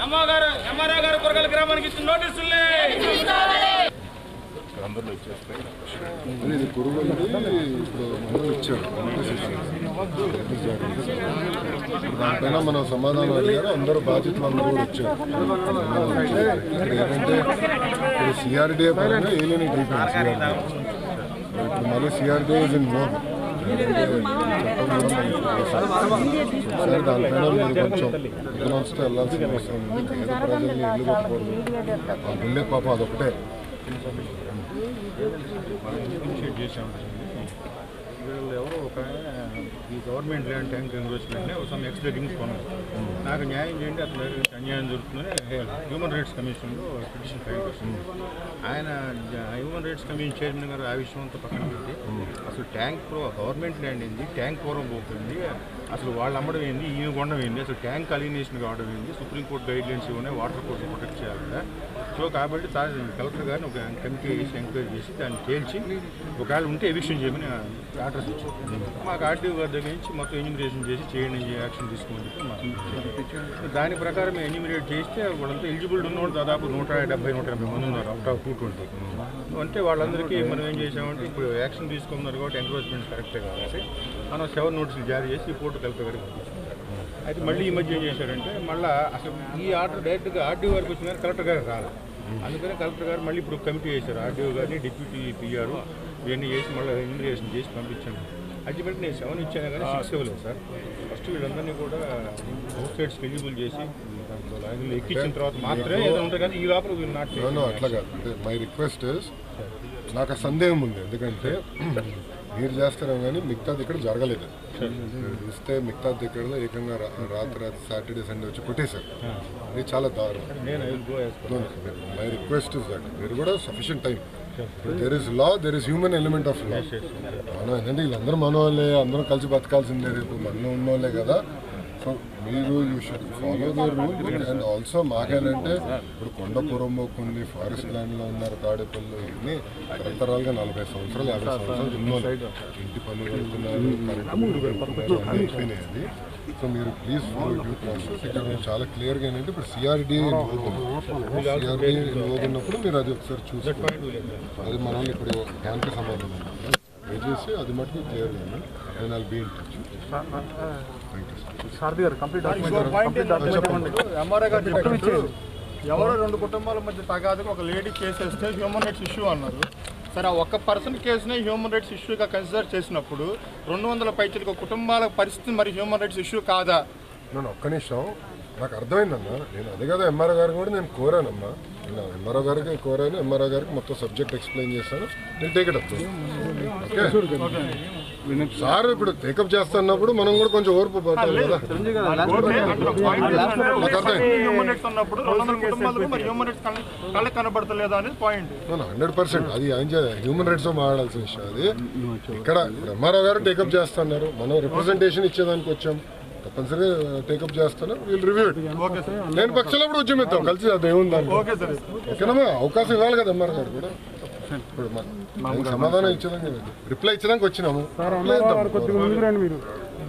ఎంఆ గారు ఎంఆర్ఓ గారు కొరగల గ్రామానికి ఇచ్చిన నోటీసుల్ని అందరిలో ఇచ్చేస్తాయి అదే ఇది పురుగులది ఇప్పుడు మనం ఇచ్చారు నోటీస్ ఇచ్చారు. నోటీస్ జారీ చేశారు. దానిపైన మనం సమాధానం అడిగారు అందరూ బాధ్యతలు అందరూ కూడా ఇచ్చారు సమాధానం ఇచ్చారు. ఇక్కడ ఏంటంటే ఇప్పుడు సిఆర్డీఏ పరంగా ఏలియన్ అయిపోయింది సిఆర్డీఏ ఇప్పుడు మళ్ళీ సిఆర్డీఏ ఇస్ ఇన్ మోర్ సరే దానిపైన మీరు కొంచెం ఎకనామిక్స్తో వెళ్ళాల్సిన అవసరం ఉంది పేద ప్రజల్ని ఇల్లు కట్టుకోవడం వాళ్ళ గుండె పాపం అదొకటే ఇనిషియేట్ చేసాం వీళ్ళు ఎవరో ఒక ఆయన ఈ గవర్నమెంట్ ల్యాండ్ ట్యాంక్ ఎన్రోచ్మెంట్ని సమ్ ఎక్స్ప్లెయిటింగ్స్ కొన్నారు నాకు న్యాయం చేయండి అసలు అన్యాయం జరుగుతుందని హ్యూమన్ రైట్స్ కమిషన్లో పిటిషన్ ఫైల్ చేసింది ఆయన హ్యూమన్ రైట్స్ కమిషన్ చైర్మన్ గారు ఆ విషయం అంతా పక్కన పెట్టి అసలు ట్యాంక్ ప్రో గవర్నమెంట్ ల్యాండ్ ఏంది ట్యాంక్ పూర్వం పోతుంది అసలు వాళ్ళు అమ్మడం ఏంది ఈయన కొండం ఏంది అసలు ట్యాంక్ అలినేషన్ కావడం ఏంది సుప్రీంకోర్టు గైడ్ లైన్స్ ఉన్నాయి వాటర్ కోర్టు ప్రొటెక్ట్ చేయాలి కదా సో కాబట్టి తా- కలెక్టర్ గారిని ఒక కమిటీ వేసి ఎంక్వైరీ చేసి దాన్ని తేల్చి ఒకవేళ ఉంటే ఎవిక్షన్ చేయమని ఆర్డర్స్ ఇచ్చారు మాకు ఆర్టీఓ గారి దగ్గర నుంచి మొత్తం ఎన్యూమిరేషన్ చేసి చేయండి యాక్షన్ తీసుకోమని చెప్పి మాకు ఇచ్చారు. దాని ప్రకారం ఎన్యూమిరేట్ చేస్తే వాళ్ళంతా ఎలిజిబుల్ ఉన్నవాళ్ళు దాదాపు నూట డెబ్బై నూట ఎనభై మంది ఉన్నారు అవుట్ ఆఫ్ టూ ట్వంటీ అంటే వాళ్ళందరికీ మనం ఏం చేసామంటే ఇప్పుడు యాక్షన్ తీసుకున్నారు కాబట్టి ఎంక్రోచ్మెంట్ కరెక్టే కాబట్టి మనం సెవెన్ నోటీసులు జారీ చేసి ఈ కోర్టు కలెక్టర్ గారికి పంపించాం అయితే మళ్ళీ ఈ మధ్య ఏం చేశారంటే మళ్ళీ అసలు ఈ ఆర్డర్ డైరెక్ట్గా ఆర్డీఓ గారికి వచ్చిన కానీ కలెక్టర్ గారికి రాలేదు అందుకని కలెక్టర్ గారు మళ్ళీ ఇప్పుడు కమిటీ చేశారు ఆర్డీఓ గారిని డిప్యూటీ పిఆర్ ఇవన్నీ చేసి మళ్ళీ ఇన్విటేషన్ చేసి పంపించాను అల్టిమేట్ నేను సెవెన్ ఇచ్చాను కానీ సిక్స్ ఇవ్వలేదు సార్ ఫస్ట్ వీళ్ళందరినీ కూడా అవుట్ సైడ్స్కి ఎలిజిబుల్ చేసి దాంట్లో లాగిన్లో ఎక్కించిన తర్వాత మాత్రమే ఏదో ఉంటుంది కానీ ఈ లోపల వీళ్ళు నాట్ నో, నో, అట్లా కాదు అంటే మై రిక్వెస్ట్ ఇస్ నాకు ఆ సందేహం ఉంది ఎందుకంటే మీరు చేస్తారేమో కానీ మిగతాది ఇక్కడ జరగలేదు మీరు చూస్తే మిగతాది ఇక్కడ ఏకంగా రా- రాత్రి రాత్రి సాటర్డే సండే వచ్చి కొట్టేశారు ఇది చాలా దారుణం నేను I will go as my request is that మీరు కూడా sufficient time there is law there is human element of law మనం ఏంటంటే వీళ్ళందరూ మన వాళ్ళే అందరం కలిసి బతకాల్సిందే రేపు మనలో ఉన్న వాళ్ళే కదా సో మీరు you should follow the rule and also మాకేనంటే ఇప్పుడు కొండపురం కొన్ని ఫారెస్ట్ ల్యాండ్లో ఉన్నారు తాడేపల్లి ఇవన్నీ తరతరాలుగా నలభై సంవత్సరాలు యాభై సంవత్సరాలు ఉన్నోళ్ళు ఇంటి పనులు కడుతున్నారు కరెంటు బిల్లు కడుతున్నారు అన్నీ అయిపోయినాయి అది సో మీరు ప్లీజ్ ఫాలో డ్యూ ప్రాసెస్ ఇక్కడ నేను చాలా క్లియర్గా ఏంటంటే ఇప్పుడు సిఆర్డీ సిఆర్డీ ఉన్నప్పుడు మీరు అది ఒకసారి చూసుకోండి అది మనం ఇప్పుడు దానికి సమాధానం దయచేసి అది మటుకు క్లియర్గా నేను అది be in touch thank you sir MRI garu చెప్పినట్టు ఎవరో రెండు కుటుంబాల మధ్య తగాదుకు ఒక లేడీ కేసు వేస్తే హ్యూమన్ రైట్స్ ఇష్యూ అన్నారు సరే ఆ ఒక్క పర్సన్ కేసునే హ్యూమన్ రైట్స్ ఇష్యూగా కన్సిడర్ చేసినప్పుడు రెండు వందల పైచలకు కుటుంబాల పరిస్థితి మరి హ్యూమన్ రైట్స్ ఇష్యూ కాదా నేను ఒక్క నిమిషం నాకు అర్థమైందమ్మా నేను అదే కదా ఎంఆర్ఓ గారికి కూడా నేను కోరానమ్మా నేను ఎంఆర్ఓ గారికి కోరాను ఎంఆర్ఓ గారికి మొత్తం సబ్జెక్ట్ ఎక్స్ప్లెయిన్ చేస్తాను నేను టేకట్ అప్ ఓకే సార్ ఇప్పుడు టేకప్ చేస్తున్నప్పుడు మనం కూడా కొంచెం ఓర్పు పట్టాలి కదా నాకు అర్థమైంది హ్యూమన్ రైట్స్ ఉన్నప్పుడు రెండు వందల కుటుంబాలకు మరి హ్యూమన్ రైట్స్ కళ్ళకి కనబడతలేదా అనేది పాయింట్ హండ్రెడ్ పర్సెంట్ అది ఆయన హ్యూమన్ రైట్స్ మాట్లాడాల్సిన విషయం అది ఇక్కడ ఎంఆర్ఓ గారు టేకప్ చేస్తున్నారు మనం రిప్రజెంటేషన్ ఇచ్చేదానికి వచ్చాం తప్పనిసరిగా టేకప్ చేస్తున్నారు వీళ్ళు రివ్యూ నేను పక్షంలో కూడా ఉద్యమిద్దాం కలిసి అది ఏముంది దానికి ఓకే సార్ ఓకేనమ్మా అవకాశం ఇవ్వాలి కదా ఎంఆర్ గారు కూడా ఇప్పుడు మన- ఆయన సమాధానం ఇచ్చేదానికి రిప్లై ఇచ్చేదానికి వచ్చినాము Reply ఇద్దాం.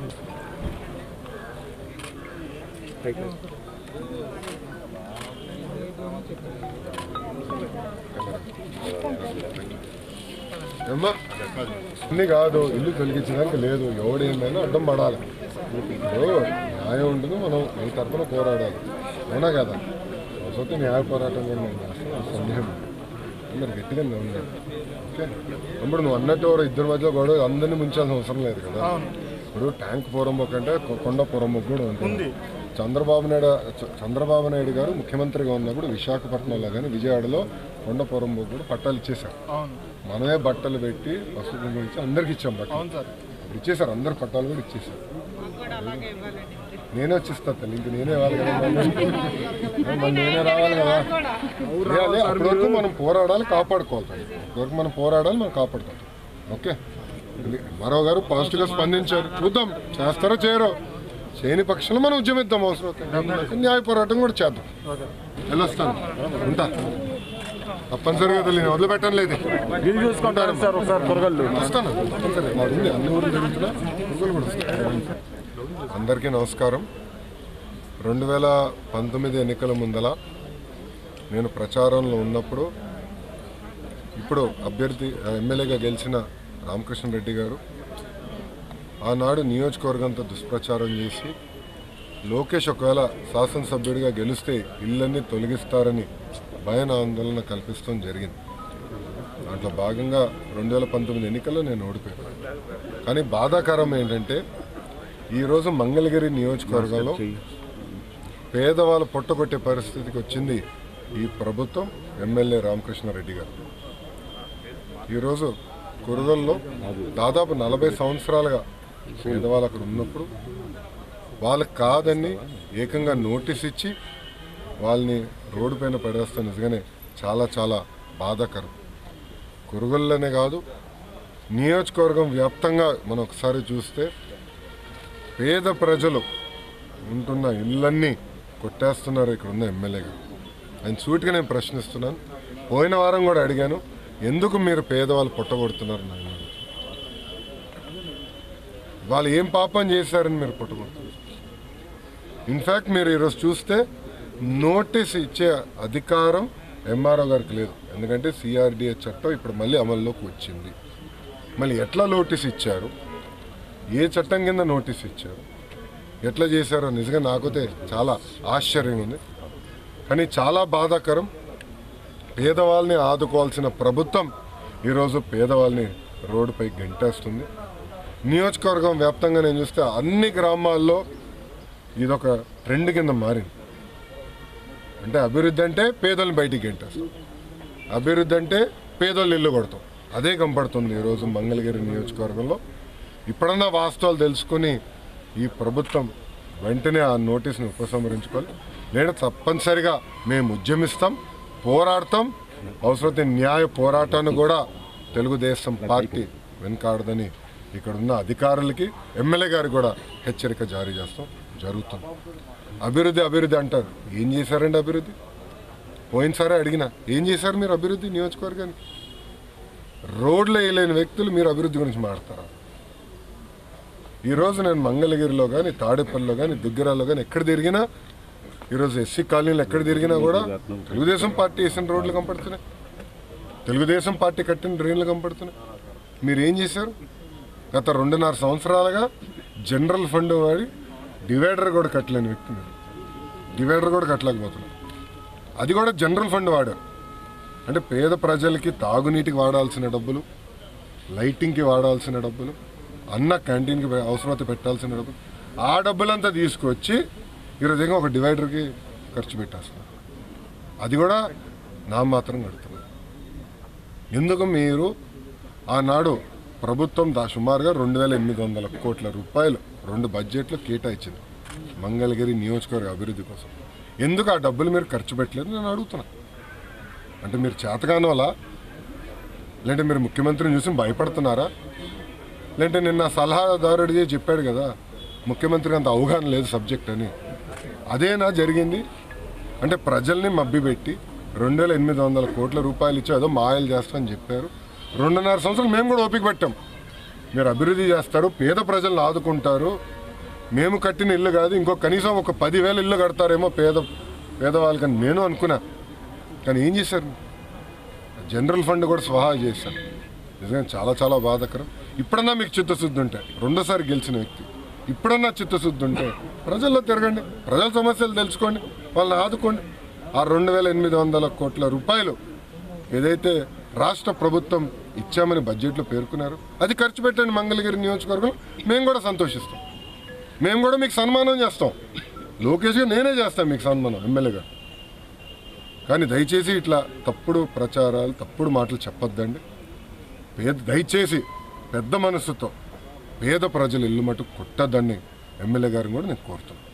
ఏమ్మా అన్ని కాదు ఇల్లు తొలగించడానికి లేదు ఎవడేమైనా అడ్డం పడాలి ఇప్పుడు న్యాయం ఉంటుంది మనం మీ తరఫున పోరాడాలి అవునా కదా అవసరం న్యాయ పోరాటం కూడా నేను చేస్తాను సందేహం లేదు. మరి గట్టిగా ఉండాలి ఓకే ఇప్పుడు నువ్వు అన్నట్టు ఎవరో ఇద్దరి మధ్య గొడవ అందరినీ ముంచాల్సిన అవసరం లేదు కదా ఇప్పుడు ట్యాంక్ పోరంబొక్ అంటే కొ- కొండ పోరంబొక్ కూడా ఉంటుంది చంద్రబాబు నాయుడు చ- చంద్రబాబు నాయుడు గారు ముఖ్యమంత్రిగా ఉన్నప్పుడు విశాఖపట్నంలో కానీ విజయవాడలో కొండ పోరంబొక్ కూడా పట్టాలు ఇచ్చేశారు అవును మనమే బట్టలు పెట్టి పసుపు కుంకుమ ఇచ్చి అందరికి ఇచ్చాం బట్టలు అవును సార్ ఇప్పుడు ఇచ్చేసారు అందరు పట్టాలు కూడా ఇచ్చేసారు నేనే వచ్చిస్తా తల్లి ఇంక నేనే ఇవ్వాలి కదా మళ్ళీ. మళ్ళీ నేనే రావాలి కదా అదే, అదే అప్పటి వరకు మనం పోరాడాలి కాపాడుకోవాలి అప్పటి వరకు మనం పోరాడాలి మనం కాపాడుకోవాలి ఓకే ఇది మరో గారు పాజిటివ్గా స్పందించారు చూద్దాం చేస్తారో చేయరో చేయని పక్షంలో మనం ఉద్యమిద్దాం అవసరం అయితే. న్యాయ పోరాటం కూడా చేద్దాం వెళ్ళొస్తాను ఉంటా తప్పనిసరిగా తల్లి నేను వదిలిపెట్టను లేదు చూసుకుంటారు సార్ ఒకసారి కూరగాయలు వస్తాను తప్పనిసరిగా మాది ఉంది అన్ని ఊర్లు తిరుగుతున్నా పురుగులు కూడా వస్తాయి అందరికీ నమస్కారం రెండు వేల పంతొమ్మిది ఎన్నికల ముందల నేను ప్రచారంలో ఉన్నప్పుడు ఇప్పుడు అభ్యర్థి ఎమ్మెల్యేగా గెలిచిన రామకృష్ణారెడ్డి గారు ఆనాడు నియోజకవర్గంతో దుష్ప్రచారం చేసి లోకేష్ ఒకవేళ శాసనసభ్యుడిగా గెలిస్తే ఇళ్ళన్నీ తొలగిస్తారని భయన ఆందోళన కల్పిస్తాం జరిగింది దాంట్లో భాగంగా రెండు వేల పంతొమ్మిది ఎన్నికల్లో నేను ఓడిపోయాను కానీ బాధాకరం ఏంటంటే ఈరోజు మంగళగిరి నియోజకవర్గంలో పేదవాళ్ళు పొట్టగొట్టే పరిస్థితికి వచ్చింది ఈ ప్రభుత్వం ఎమ్మెల్యే రామకృష్ణారెడ్డి గారు ఈరోజు కురగల్లో దాదాపు నలభై సంవత్సరాలుగా పేదవాళ్ళు అక్కడ ఉన్నప్పుడు వాళ్ళకి కాదని ఏకంగా నోటీస్ ఇచ్చి వాళ్ళని రోడ్డు పైన పడేస్తే నిజంగానే చాలా చాలా బాధాకరం కురుగుల్లోనే కాదు నియోజకవర్గం వ్యాప్తంగా మనం ఒకసారి చూస్తే పేద ప్రజలు ఉంటున్న ఇళ్ళన్నీ కొట్టేస్తున్నారు ఇక్కడ ఉన్న ఎమ్మెల్యేగా ఆయన సూటిగా నేను ప్రశ్నిస్తున్నాను పోయిన వారం కూడా అడిగాను ఎందుకు మీరు పేదవాళ్ళు పుట్టగొడుతున్నారు నాయన వాళ్ళు ఏం పాపం చేశారని మీరు పుట్టగొడుతున్నారు ఇన్ఫ్యాక్ట్ మీరు ఈరోజు చూస్తే నోటీస్ ఇచ్చే అధికారం ఎంఆర్ఓ గారికి లేదు ఎందుకంటే సిఆర్డిఏ చట్టం ఇప్పుడు మళ్ళీ అమల్లోకి వచ్చింది మళ్ళీ ఎట్లా నోటీస్ ఇచ్చారు ఏ చట్టం కింద నోటీస్ ఇచ్చారు ఎట్లా చేశారో నిజంగా నాకైతే చాలా ఆశ్చర్యంగా ఉంది కానీ చాలా బాధాకరం పేదవాళ్ళని ఆదుకోవాల్సిన ప్రభుత్వం ఈరోజు పేదవాళ్ళని రోడ్డుపై గంటేస్తుంది నియోజకవర్గం వ్యాప్తంగా నేను చూస్తే అన్ని గ్రామాల్లో ఇదొక ట్రెండ్ కింద మారింది అంటే అభివృద్ధి అంటే పేదలను బయటికి గంటేస్తాం అభివృద్ధి అంటే పేదోళ్ళు ఇల్లు కొడతాం అదే కనపడుతుంది ఈరోజు మంగళగిరి నియోజకవర్గంలో ఇప్పుడన్నా వాస్తవాలు తెలుసుకుని ఈ ప్రభుత్వం వెంటనే ఆ నోటీస్ని ఉపసంహరించుకోవాలి లేదా తప్పనిసరిగా మేము ఉద్యమిస్తాం పోరాడతాం అవసరమైతే న్యాయ పోరాటాన్ని కూడా తెలుగుదేశం పార్టీ వెనకాడదని ఇక్కడున్న అధికారులకి ఎమ్మెల్యే గారికి కూడా హెచ్చరిక జారీ చేస్తాం జరుగుతుంది అభివృద్ధి అభివృద్ధి అంటారు ఏం చేశారండి అభివృద్ధి పోయినసారి అడిగిన ఏం చేశారు మీరు అభివృద్ధి నియోజకవర్గానికి రోడ్లు వేయలేని వ్యక్తులు మీరు అభివృద్ధి గురించి మాట్లాడతారా ఈరోజు నేను మంగళగిరిలో కానీ తాడేపల్లిలో కానీ దుగ్గిరాల్లో కానీ ఎక్కడ తిరిగినా ఈరోజు ఎస్సీ కాలనీలు ఎక్కడ తిరిగినా కూడా తెలుగుదేశం పార్టీ వేసిన రోడ్లు కనపడుతున్నాయి తెలుగుదేశం పార్టీ కట్టిన డ్రైన్లు కనపడుతున్నాయి మీరు ఏం చేశారు గత రెండున్నర సంవత్సరాలుగా జనరల్ ఫండ్ వాడి డివైడర్ కూడా కట్టలేని వ్యక్తి మీరు డివైడర్ కూడా కట్టలేకపోతున్నారు అది కూడా జనరల్ ఫండ్ వాడారు అంటే పేద ప్రజలకి తాగునీటికి వాడాల్సిన డబ్బులు లైటింగ్కి వాడాల్సిన డబ్బులు అన్న క్యాంటీన్కి పె- అవసరమైతే పెట్టాల్సిన డబ్బులు ఆ డబ్బులంతా తీసుకొచ్చి ఈరోజు ఏమో ఒక డివైడర్కి ఖర్చు పెట్టేస్తున్నారు అది కూడా నా మాత్రం కడుతున్నారు ఎందుకు మీరు ఆనాడు ప్రభుత్వం దా సుమారుగా రెండు వేల ఎనిమిది వందల కోట్ల రూపాయలు రెండు బడ్జెట్లు కేటాయించింది మంగళగిరి నియోజకవర్గ అభివృద్ధి కోసం ఎందుకు ఆ డబ్బులు మీరు ఖర్చు పెట్టలేదు నేను అడుగుతున్నా అంటే మీరు చేతగాని వల్ల లేదంటే మీరు ముఖ్యమంత్రిని చూసి భయపడుతున్నారా లేదంటే నిన్న సలహాదారుడిది చెప్పాడు కదా ముఖ్యమంత్రికి అంత అవగాహన లేదు సబ్జెక్ట్ అని అదేనా జరిగింది అంటే ప్రజల్ని మభ్యపెట్టి రెండు వేల ఎనిమిది వందల కోట్ల రూపాయలు ఇచ్చి ఏదో మాయలు చేస్తామని చెప్పారు రెండున్నర సంవత్సరాలు మేము కూడా ఓపిక పెట్టాం మీరు అభివృద్ధి చేస్తారు పేద ప్రజలను ఆదుకుంటారు మేము కట్టిన ఇల్లు కాదు ఇంకో కనీసం ఒక పదివేల ఇల్లు కడతారేమో పేద పేదవాళ్ళకని నేను అనుకున్నా కానీ ఏం చేశారు జనరల్ ఫండ్ కూడా స్వహా చేశారు నిజంగా చాలా చాలా బాధాకరం ఇప్పుడన్నా మీకు చిత్తశుద్ధి ఉంటే రెండోసారి గెలిచిన వ్యక్తి ఇప్పుడన్నా చిత్తశుద్ధి ఉంటే ప్రజల్లో తిరగండి ప్రజల సమస్యలు తెలుసుకోండి వాళ్ళని ఆదుకోండి ఆ రెండు వేల ఎనిమిది వందల కోట్ల రూపాయలు ఏదైతే రాష్ట్ర ప్రభుత్వం ఇచ్చామని బడ్జెట్లో పేర్కొన్నారు అది ఖర్చు పెట్టండి మంగళగిరి నియోజకవర్గం మేము కూడా సంతోషిస్తాం మేము కూడా మీకు సన్మానం చేస్తాం లోకేష్గా నేనే చేస్తాను మీకు సన్మానం ఎమ్మెల్యేగా కానీ దయచేసి ఇట్లా తప్పుడు ప్రచారాలు తప్పుడు మాటలు చెప్పొద్దండి పేద దయచేసి పెద్ద మనసుతో పేద ప్రజలు ఇల్లు మటుకు కొట్టద్దని ఎమ్మెల్యే గారిని కూడా నేను కోరుతున్నాను